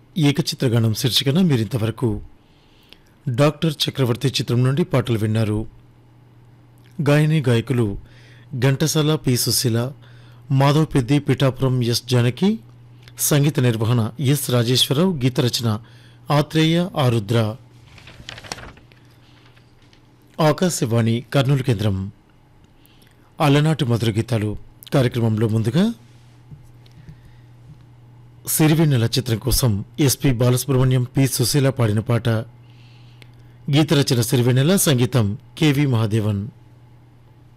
ఏకచిత్రగానం శీర్షికన మీరింతవరకు డాక్టర్ చక్రవర్తి చిత్రం నుండి పాటలు విన్నారు గాయని గాయకులు ఘంటసాల పి సుశీల మాధవ్ పెద్ది పిఠాపురం ఎస్ జానకి సంగీత నిర్వహణ ఎస్ రాజేశ్వరరావు గీత రచన ఆత్రేయ ఆరుద్ర ఆకాశవాణి కర్నూలు కేంద్రం అలనాటి మధుర గీతాలు కార్యక్రమంలో ముందుగా సిరివెన్నెల చిత్రం కోసం ఎస్పి బాలసుబ్రహ్మణ్యం పి సుశీల పాడిన పాట గీత రచన సిరివెన్నెల సంగీతం కెవి మహాదేవన్